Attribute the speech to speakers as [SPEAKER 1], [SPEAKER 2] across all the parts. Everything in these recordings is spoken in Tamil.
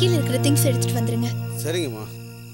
[SPEAKER 1] கீழே இருக்கிற திங்ஸ் எடுத்துட்டு வந்துருங்க
[SPEAKER 2] சரிங்கம்மா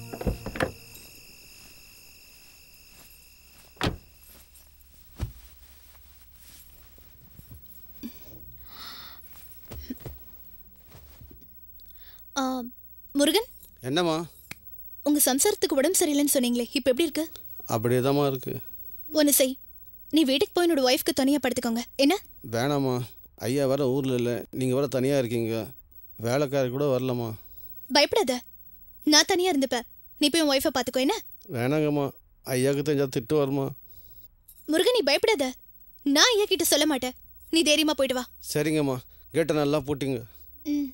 [SPEAKER 1] ஆ, முருகன்
[SPEAKER 2] என்னம்மா
[SPEAKER 1] உங்க சம்சாரத்துக்கு உடம்பு சரியில்லைன்னு சொன்னீங்களே இப்போ எப்படி இருக்கு
[SPEAKER 2] அப்படியே இருக்கு
[SPEAKER 1] ஒன்று செய் நீ வீட்டுக்கு போய் என்னோட ஒய்ஃப்க்கு தனியாக படுத்துக்கோங்க என்ன
[SPEAKER 2] வேணாம்மா ஐயா வர ஊரில் இல்லை நீங்கள் வர தனியாக இருக்கீங்க வேலைக்காரி கூட வரலம்மா
[SPEAKER 1] பயப்படாத நான் தனியாக இருந்துப்பேன் நீ போய் உன் ஒய்ஃபை பார்த்துக்கோ என்ன
[SPEAKER 2] வேணாங்கம்மா ஐயாவுக்கு தெரிஞ்சா திட்டு வருமா
[SPEAKER 1] முருகன் நீ பயப்படாத நான் ஐயா கிட்ட சொல்ல மாட்டேன் நீ தைரியமா போயிட்டு வா
[SPEAKER 2] சரிங்கம்மா கேட்டை நல்லா போட்டிங்க
[SPEAKER 1] ம்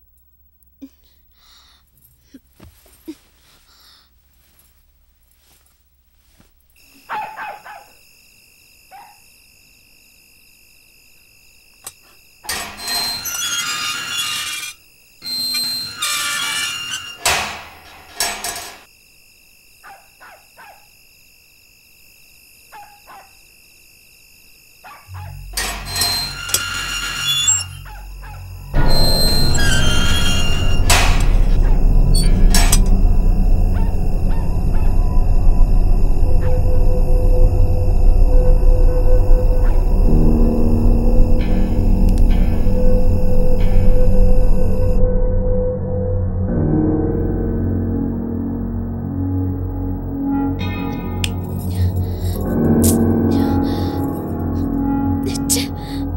[SPEAKER 1] ச்சே.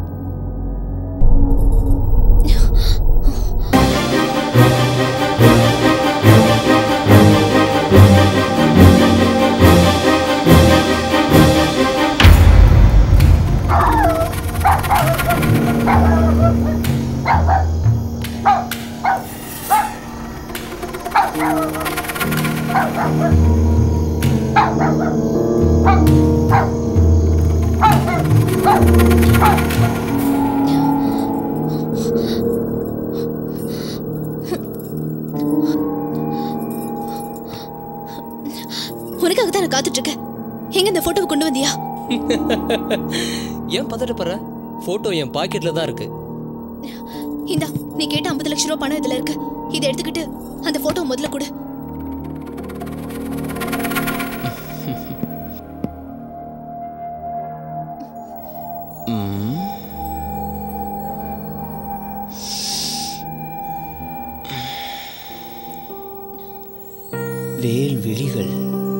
[SPEAKER 1] உனக்காக தான் நான் காத்துட்டு இருக்கேன் எங்க இந்த போட்டோவை கொண்டு வந்தியா
[SPEAKER 3] ஏன் பதட்டப்படுற போட்டோ என் பாக்கெட்ல தான் இருக்கு
[SPEAKER 1] இந்தா நீ கேட்ட ஐம்பது லட்சம் ரூபாய் பணம் இதுல இருக்கு இதை எடுத்துக்கிட்டு அந்த போட்டோ முதல்ல கொடு
[SPEAKER 3] ம். வேல் விழிகள்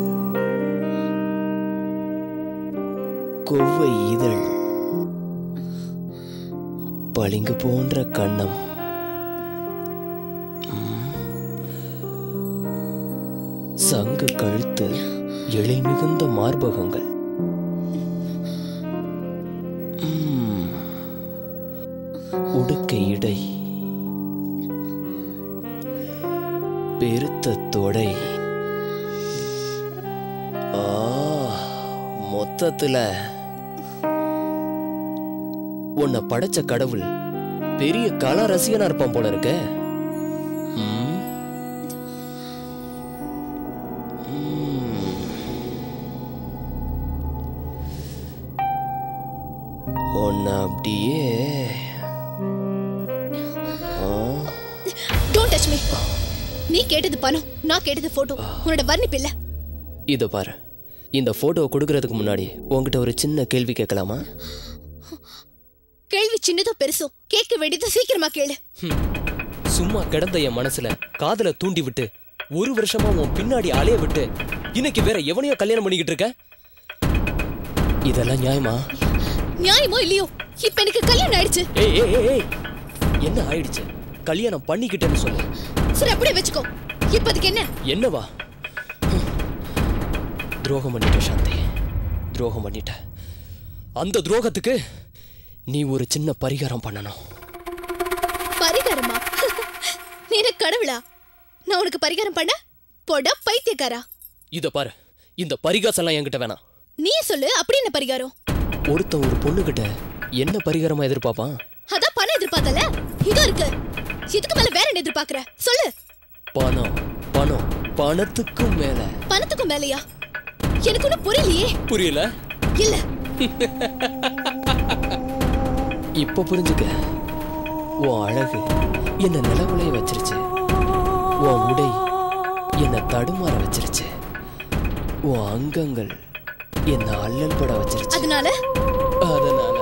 [SPEAKER 3] கொவ்வை இதழ் பளிங்கு போன்ற கண்ணம் ம். சங்கு கழுத்து எழில் மிகுந்த மார்பகங்கள் ம். உடுக்கை இடை பெருத்த தொடை ஆ மொத்தத்துல உன்னை படைச்ச கடவுள் பெரிய கலா ரசிகனா இருப்பான் போல இருக்க ம். ம். உன்னை அப்படியே ஆ
[SPEAKER 1] டோன்ட் டச் மீ நீ கேட்டது பணம் நான் கேட்டது போட்டோ உன்னோட வர்ணிப்பு இல்ல
[SPEAKER 3] இதை பாரு இந்த போட்டோவை கொடுக்கறதுக்கு முன்னாடி உன்கிட்ட ஒரு சின்ன கேள்வி கேட்கலாமா
[SPEAKER 1] கேள்வி சின்னதோ பெருசோ கேட்க வேண்டியது சீக்கிரமா கேளு
[SPEAKER 3] ஹம். சும்மா கிடந்த என் மனசுல காதல தூண்டி விட்டு ஒரு வருஷமா உன் பின்னாடி அலைய விட்டு இன்னைக்கு வேற எவனையோ கல்யாணம் பண்ணிக்கிட்டு இருக்க இதெல்லாம் நியாயமா
[SPEAKER 1] நியாயமோ இல்லையோ இப்ப எனக்கு கல்யாணம் ஆயிடுச்சு
[SPEAKER 3] ஏய் ஏய் ஏய், ஏய் என்ன ஆயிடுச்சு கல்யாணம் பண்ணிக்கிட்டேன்னு சொல்லு
[SPEAKER 1] சரி அப்படியே வச்சுக்கோ இப்போதைக்கு என்ன
[SPEAKER 3] என்னவா ஹம். துரோகம் பண்ணிட்ட சாந்தி துரோகம் பண்ணிட்ட அந்த துரோகத்துக்கு நீ ஒரு சின்ன பரிகாரம் பண்ணணும்
[SPEAKER 1] பரிகாரமா நீ என்ன கடவுளா நான் உனக்கு பரிகாரம் பண்ண போட பைத்தியக்காரா
[SPEAKER 3] இத பாரு இந்த பரிகாசம்லாம் என்கிட்ட வேணாம்
[SPEAKER 1] நீ சொல்லு அப்படி என்ன பரிகாரம்
[SPEAKER 3] ஒருத்தன் ஒரு பொண்ணுகிட்ட என்ன பரிகாரமா எதிர்பார்ப்பான்
[SPEAKER 1] அதான் பணம் எதிர்பார்த்தல இதோ இருக்கு இதுக்கு மேல வேற என்ன எதிர்பார்க்கற சொல்லு
[SPEAKER 3] பணம் பணம் பணத்துக்கும் மேல
[SPEAKER 1] பணத்துக்கும் மேலையா எனக்கு ஒன்னும் புரியலையே
[SPEAKER 3] புரியல
[SPEAKER 1] இல்ல
[SPEAKER 3] இப்ப புரிஞ்சுக்க உன் அழகு என்ன நிலவுலைய வச்சிருச்சு உன் உடை என்னை தடுமாற வச்சிருச்சு உன் அங்கங்கள் என்னை அல்லல் பட வச்சிருச்சு
[SPEAKER 1] அதனால
[SPEAKER 3] அதனால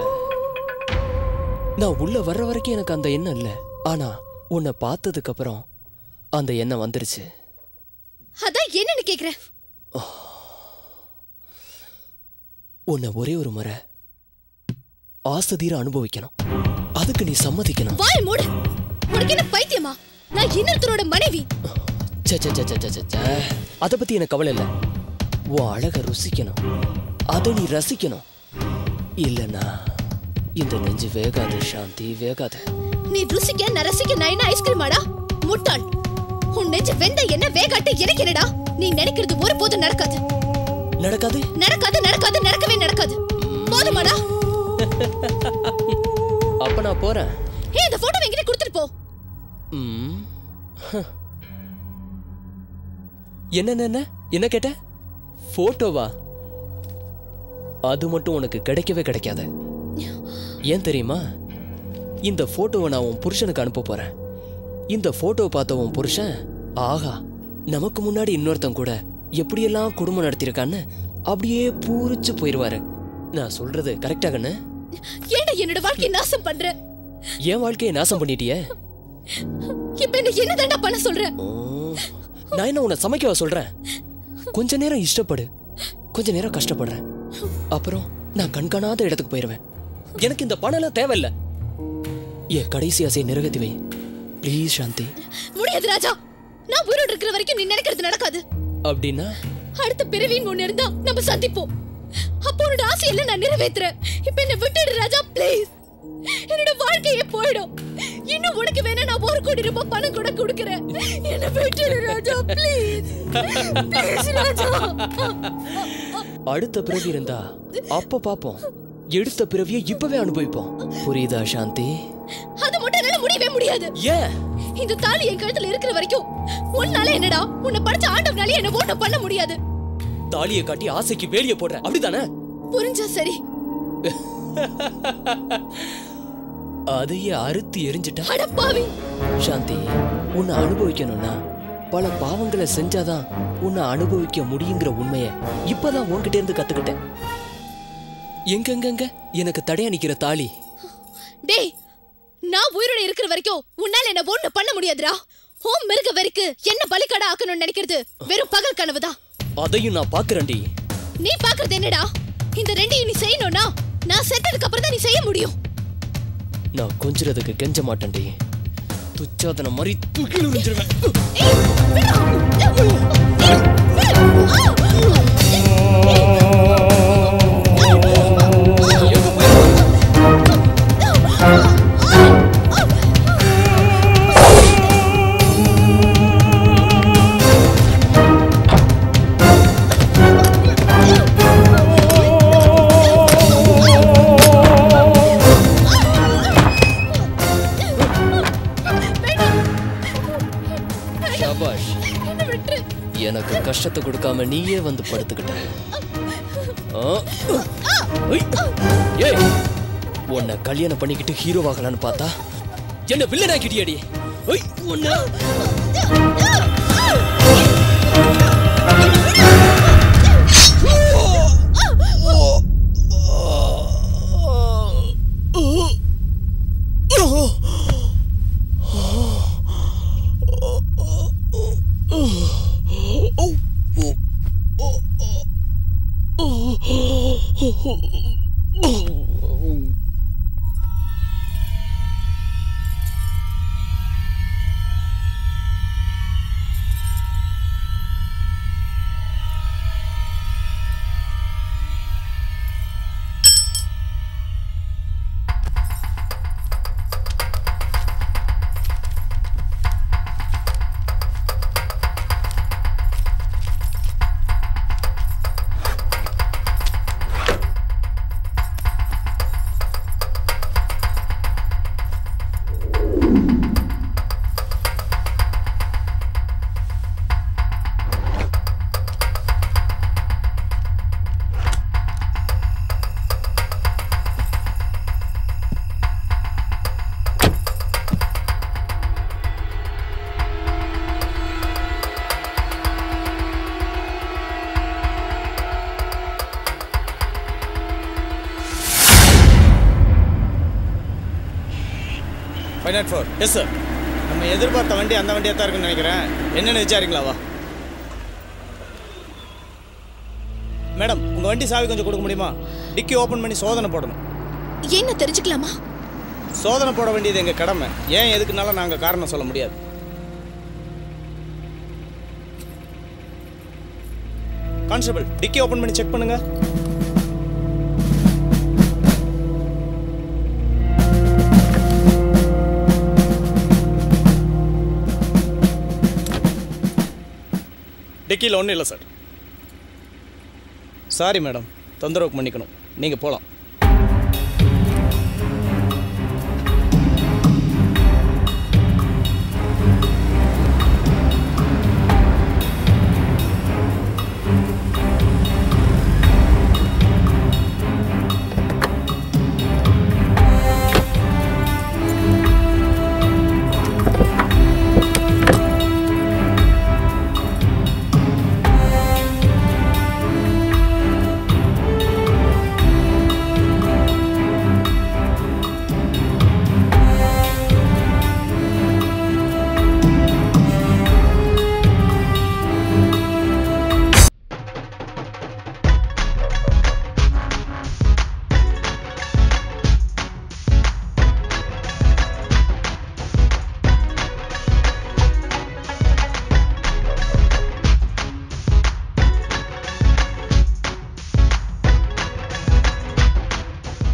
[SPEAKER 3] நான் உள்ள வர்ற வரைக்கும் எனக்கு அந்த எண்ணம் இல்ல ஆனா உன்னை பார்த்ததுக்கு அப்புறம் அந்த எண்ணம் வந்துருச்சு
[SPEAKER 1] அதான் என்னன்னு கேக்குறேன்
[SPEAKER 3] உன்னை ஒரே ஒரு முறை ஆசதீர அனுபவிக்கணும் அதுக்கு நீ சம்மதிக்கணும்
[SPEAKER 1] வாய் மூடு உனக்கு என்ன பைத்தியமா நான் இன்னொருத்தரோட மனைவி
[SPEAKER 3] ச்சே, ச்சே, ச்சே, ச்சே, ச்சே, ச்சே, ச்சே. அத பத்தி எனக்கு கவலை இல்ல உன் அழக ருசிக்கணும் அதை நீ ரசிக்கணும் இல்லனா இந்த நெஞ்சு வேகாது சாந்தி வேகாது
[SPEAKER 1] நீ ருசிக்க நான் ரசிக்க நான் என்ன ஐஸ்கிரீம் ஆடா முட்டாள் உன் நெஞ்சு வெந்த என்ன வேகாட்டு எனக்கு என்னடா நீ நினைக்கிறது ஒருபோதும் நடக்காது
[SPEAKER 3] நடக்காது
[SPEAKER 1] நடக்காது நடக்காது நடக்கவே நடக்காது போதுமாடா
[SPEAKER 3] அப்ப நான் போறேன்
[SPEAKER 1] ஏய் இந்த போட்டோ என்கிட்ட கொடுத்துட்டு போ
[SPEAKER 3] ம். ஹ. என்ன என்ன, என்ன என்ன கேட்ட போட்டோவா அது மட்டும் உனக்கு கிடைக்கவே கிடைக்காது ஏன் தெரியுமா இந்த போட்டோவை நான் உன் புருஷனுக்கு அனுப்ப போறேன் இந்த போட்டோவை பார்த்த உன் புருஷன் ஆஹா நமக்கு முன்னாடி இன்னொருத்தன் கூட எப்படியெல்லாம் குடும்பம் நடத்தியிருக்கான்னு அப்படியே பூரிச்சு போயிடுவாரு நான் சொல்றது கரெக்டா கண்ணு
[SPEAKER 1] ஏன்டா என்னோட வாழ்க்கையை நாசம் பண்ற
[SPEAKER 3] என் வாழ்க்கையை நாசம் பண்ணிட்டியே
[SPEAKER 1] இப்ப என்ன என்னதான்டா பண்ண சொல்ற
[SPEAKER 3] ஓ, நான் என்ன உன்னை சமைக்கவா சொல்றேன் கொஞ்ச நேரம் இஷ்டப்படு கொஞ்ச நேரம் கஷ்டப்படுறேன் அப்புறம் நான் கண்காணாத இடத்துக்கு போயிருவேன் எனக்கு இந்த பணம் எல்லாம் தேவையில்ல என் கடைசி ஆசையை நிறைவேற்றி வை ப்ளீஸ் சாந்தி
[SPEAKER 1] முடியாது ராஜா நான் உயிரோடு இருக்கிற வரைக்கும் நீ நினைக்கிறது நடக்காது
[SPEAKER 3] அப்படின்னா
[SPEAKER 1] அடுத்த பிறவின்னு ஒண்ணு இருந்தா நம்ம சந்திப்போம் அப்போ உன்னோட ஆசையெல்லாம் நான் நிறைவேத்துறேன் இப்ப என்ன விட்டுடு ராஜா ப்ளீஸ் என்னோட வாழ்க்கையே போயிடும் இன்னும் உனக்கு வேணா நான் ஒரு கோடி ரூபாய் பணம் கூட கொடுக்கறேன் என்ன விட்டுடு ராஜா ப்ளீஸ் ப்ளீஸ் ராஜா
[SPEAKER 3] அடுத்த பிறவி இருந்தா அப்ப பாப்போம் எடுத்த பிறவியை இப்பவே அனுபவிப்போம் புரியுதா சாந்தி
[SPEAKER 1] அது மட்டும் என்னால முடியவே முடியாது
[SPEAKER 3] ஏன்
[SPEAKER 1] இந்த தாலி என் கழுத்துல இருக்கிற வரைக்கும் உன்னால என்னடா உன்னை படிச்ச ஆண்டவனால என்ன ஒண்ணும் பண்ண முடியாது
[SPEAKER 3] தாலியை காட்டி ஆசைக்கு வேலிய போடுற அப்படிதானே
[SPEAKER 1] புரிஞ்சா சரி
[SPEAKER 3] அதையே அறுத்து எரிஞ்சிட்டா
[SPEAKER 1] அடப்பாவி
[SPEAKER 3] சாந்தி உன்னை அனுபவிக்கணும்னா பல பாவங்களை செஞ்சாதான் உன்னை அனுபவிக்க முடியுங்கிற உண்மைய இப்பதான் உன்கிட்ட இருந்து கத்துக்கிட்டேன் எங்கெங்கங்க எனக்கு தடையா நிக்கிற தாலி
[SPEAKER 1] டேய் நான் உயிரோட இருக்கிற வரைக்கும் உன்னால என்ன ஒண்ணு பண்ண முடியாதுடா ஓ மிருக வரைக்கு என்ன பலிக்கடா ஆக்கணும்னு நினைக்கிறது வெறும் பகல் கனவுதான்
[SPEAKER 3] அதையும் நான் பாக்குறேன்டி
[SPEAKER 1] நீ பாக்குறது என்னடா இந்த ரெண்டையும் நீ செய்யணும்னா நான் செத்ததுக்கு அப்புறம் தான் நீ செய்ய முடியும்
[SPEAKER 3] நான் கொஞ்சிறதுக்கு கெஞ்ச மாட்டேன்டி துச்சாதன மாதிரி தூக்கி உறிஞ்சிருவேன்
[SPEAKER 1] ஏய், விடுடா. ஏய்,
[SPEAKER 3] எங்க போய் ஷபாஷ்
[SPEAKER 1] என்ன விட்டுரு
[SPEAKER 3] எனக்கு கஷ்டத்தை கொடுக்காம நீயே வந்து படுத்துக்கிட்ட ஆ? ஐ! ஏய் உன்னை கல்யாணம் பண்ணிக்கிட்டு ஹீரோவாகலான்னு பார்த்தா என்ன வில்லனாக்கிட்டியடி ஐ உன்னை
[SPEAKER 4] five nought four yes sir நம்ம எதிர்பார்த்த வண்டி அந்த வண்டியாக தான் இருக்குன்னு நினைக்கிறேன் என்னென்னு விசாரிங்களா வா மேடம் உங்கள் வண்டி சாவி கொஞ்சம் கொடுக்க முடியுமா டிக்கி ஓப்பன் பண்ணி சோதனை போடணும்
[SPEAKER 1] என்ன தெரிஞ்சுக்கலாமா
[SPEAKER 4] சோதனை போட வேண்டியது எங்கள் கடமை ஏன் எதுக்குனாலும் நாங்கள் காரணம் சொல்ல முடியாது கான்ஸ்டபிள் டிக்கி ஓப்பன் பண்ணி செக் பண்ணுங்க டிக்கியில் ஒன்றும் இல்லை சார் சாரி மேடம் தொந்தரவு பண்ணிக்கணும் நீங்கள் போகலாம்